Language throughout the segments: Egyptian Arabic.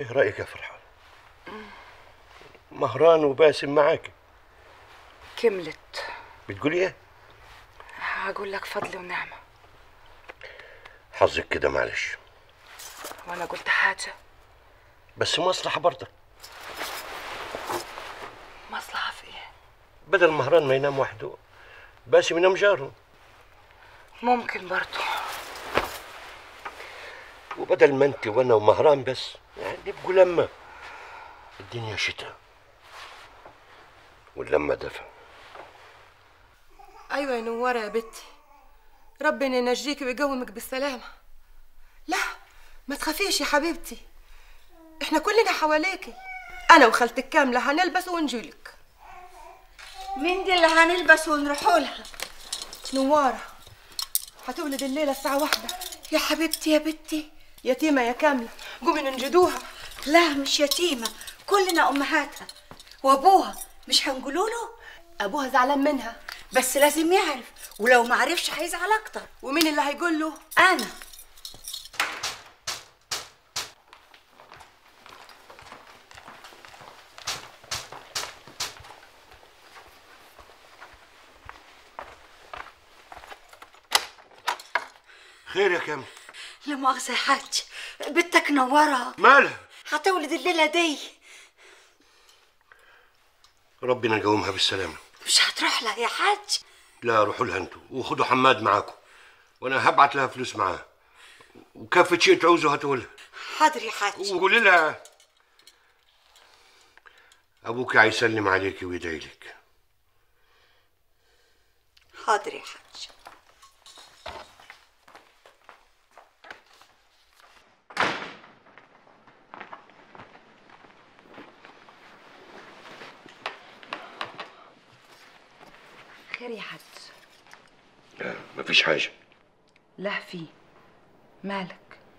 ايه رايك يا فرحان مهران وباسم معاك كملت بتقولي ايه هقول لك فضل ونعمة حظك كده معلش وانا قلت حاجة بس مصلحه برضك مصلحة في ايه بدل مهران ما ينام وحده باسم ينام جاره ممكن برضو وبدل ما انت وانا ومهران بس يعني نبقوا لما الدنيا شتاء واللمة دفى ايوه يا نوره يا بنتي ربنا ينجيك ويقومك بالسلامه لا ما تخافيش يا حبيبتي احنا كلنا حواليكي انا وخالتك كامله هنلبس ونجيلك مين دي اللي هنلبس ونروحوا لها نواره هتولد الليله الساعه واحدة يا حبيبتي يا بنتي يتيمه يا كامله قومي ننجدوها لا مش يتيمة كلنا أمهاتها وأبوها مش هنقولوا له ابوها زعلان منها بس لازم يعرف ولو ما عرفش هيزعل أكتر ومين اللي هيقول له أنا خير يا كامل لا مؤاخذة يا حاج بنتك نورة مالها هتولد الليلة دي ربنا يقومها بالسلامة مش هتروح لها يا حاج لا روحوا لها انتوا وخدوا حماد معاكم وانا هبعت لها فلوس معاه وكافة شيء تعوزوا هاتوا لها حاضر يا حاج وقولي لها ابوك هيسلم عليك ويدعي لك حاضر يا حاج خير يا حاج لا مفيش حاجة لا في مالك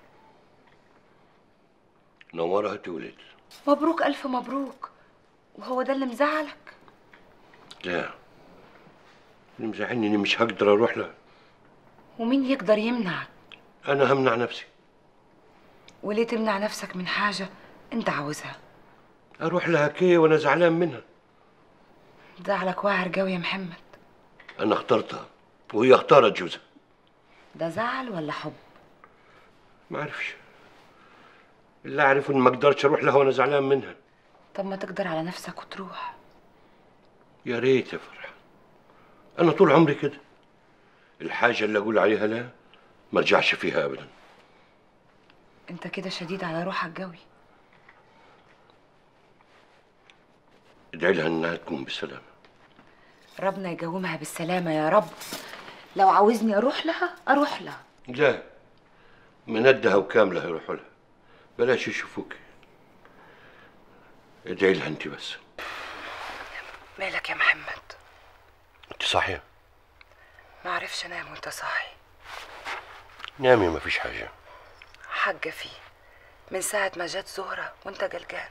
نورة هتولد مبروك ألف مبروك وهو ده اللي مزعلك لا اللي مزعلني اني مش هقدر اروح لها ومين يقدر يمنعك انا همنع نفسي وليه تمنع نفسك من حاجة انت عاوزها اروح لها كي وانا زعلان منها زعلك واعر قوي يا محمد انا اخترتها وهي اختارت جوزها ده زعل ولا حب ما اعرفش اللي اعرف ان ما اقدرش اروح لها وانا زعلان منها طب ما تقدر على نفسك وتروح يا ريت يا فرح انا طول عمري كده الحاجه اللي اقول عليها لا ما ارجعش فيها ابدا انت كده شديد على روحك قوي ادعي لها انها تكون بالسلامه ربنا يقومها بالسلامة يا رب لو عاوزني اروح لها اروح لها لا مندها وكامله يروحوا لها بلاش يشوفوك ادعي لها انت بس مالك يا محمد انت صاحيه ما عرفش انام وانت صاحي نامي ما فيش حاجه حاجة فيه من ساعة ما جت زهرة وانت قلقان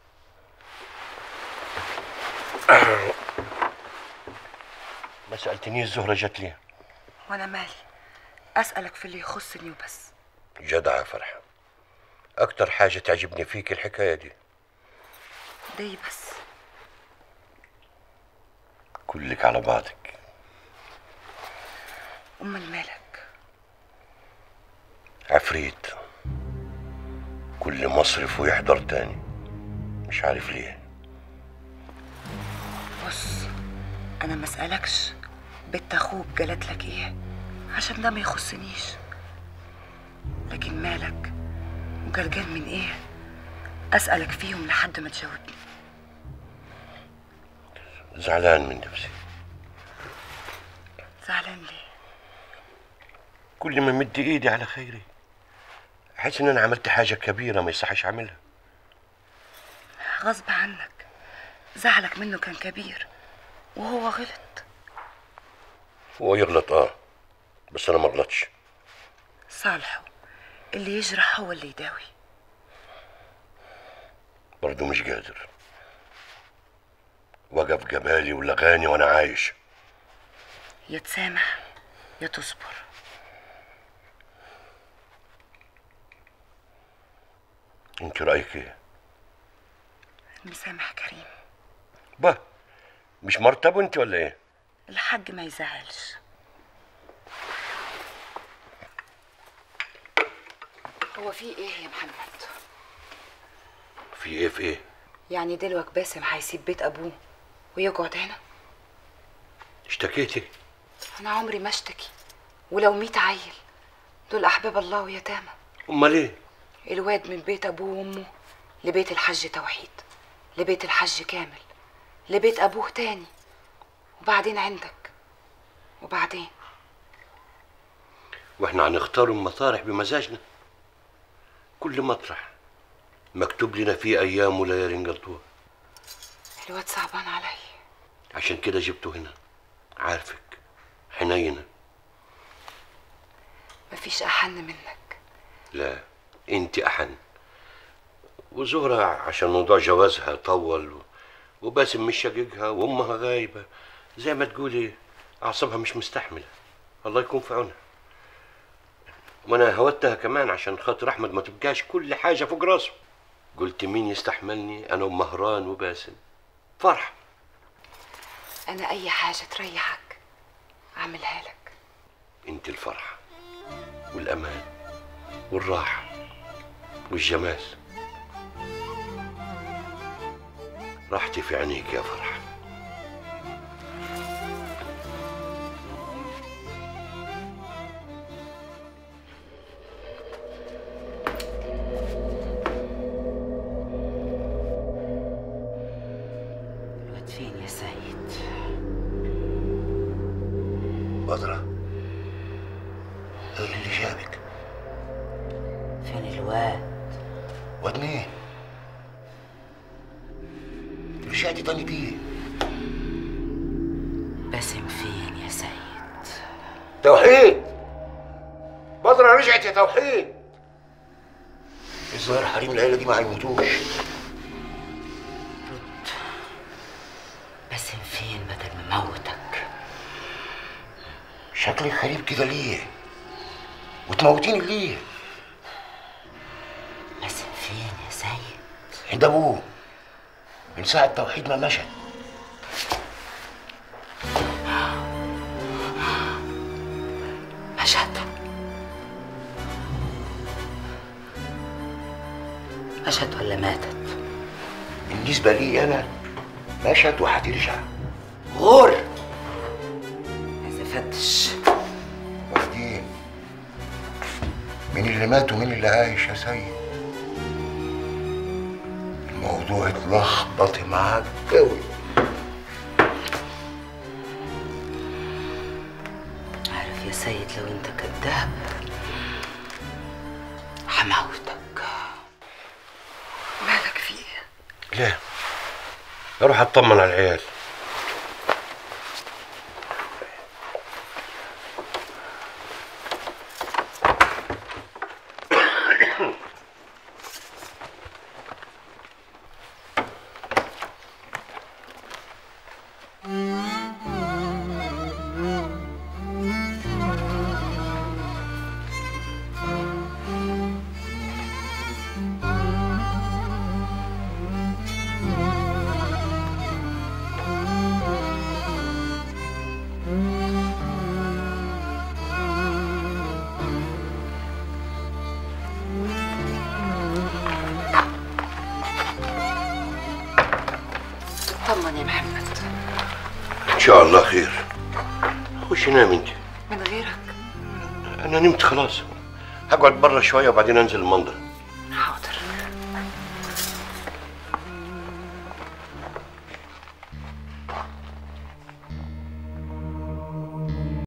ما سالتنيش الزهره جت ليه وانا مالي اسألك في اللي يخصني وبس جدعه يا فرحه اكتر حاجه تعجبني فيك الحكايه دي دي بس كلك على بعضك امال مالك عفريت كل مصرف ويحضر تاني مش عارف ليه بص انا ما اسالكش بنت اخوك جالت لك ايه عشان ده ما يخصنيش لكن مالك وجرجان من ايه اسالك فيهم لحد ما تجاوبني زعلان من نفسي زعلان ليه كل ما مدي ايدي على خيري احس ان انا عملت حاجه كبيره ما يصحش اعملها غصب عنك زعلك منه كان كبير وهو غلط هو يغلط اه بس انا ما غلطش صالحه اللي يجرح هو اللي يداوي برضه مش قادر وقف جمالي ولغاني وانا عايش يا تسامح يا تصبر انت رايك ايه المسامح كريم با مش مرتب انت ولا ايه الحاج ما يزعلش هو في ايه يا محمد في ايه في ايه يعني دلوقتي باسم هيسيب بيت ابوه ويقعد هنا اشتكيتي انا عمري ما اشتكي ولو ميت عيل دول احباب الله ويتامى امال ايه الواد من بيت ابوه وامه لبيت الحج توحيد لبيت الحج كامل لبيت ابوه تاني وبعدين عندك وبعدين واحنا هنختار المطارح بمزاجنا كل مطرح مكتوب لنا فيه ايام وليالي نقضوها الواد صعبان علي عشان كده جبته هنا عارفك حنينه مفيش احن منك لا انت احن وزهرة عشان موضوع جوازها طول و- وباسم مش شقيقها وامها غايبة زي ما تقولي اعصابها مش مستحملة الله يكون في عونها وانا هودتها كمان عشان خاطر احمد ما تبقاش كل حاجة فوق راسه قلت مين يستحملني انا ومهران وباسم فرح انا اي حاجه تريحك اعملها لك انت الفرحة والامان والراحة والجمال راحتي في عينيك يا فرحة الواد فين يا سيد بدرة ايه اللي جابك؟ فين الواد واد مين؟ رجعتي تاني بيه باسم فين يا سيد توحيد بدرة رجعت يا توحيد الظاهر حريم العيلة دي ما هيموتوش باسم فين بدل ما موتك شكلك غريب كده ليه؟ وتموتيني ليه؟ باسم فين يا سيد عند ابوه من ساعة توحيد ما مشى مشهد مشهد ولا ماتت بالنسبة لي أنا مشت وهترجع غور إذا فتش وبعدين مين اللي مات ومين اللي عايش يا سيد الموضوع اتلخبط معاك قوي عارف يا سيد لو انت كذاب حموتك مالك في ايه لا اروح اطمن على العيال طمن يا محمد ان شاء الله خير خش نام انت من غيرك انا نمت خلاص هقعد برا شويه وبعدين انزل المنظر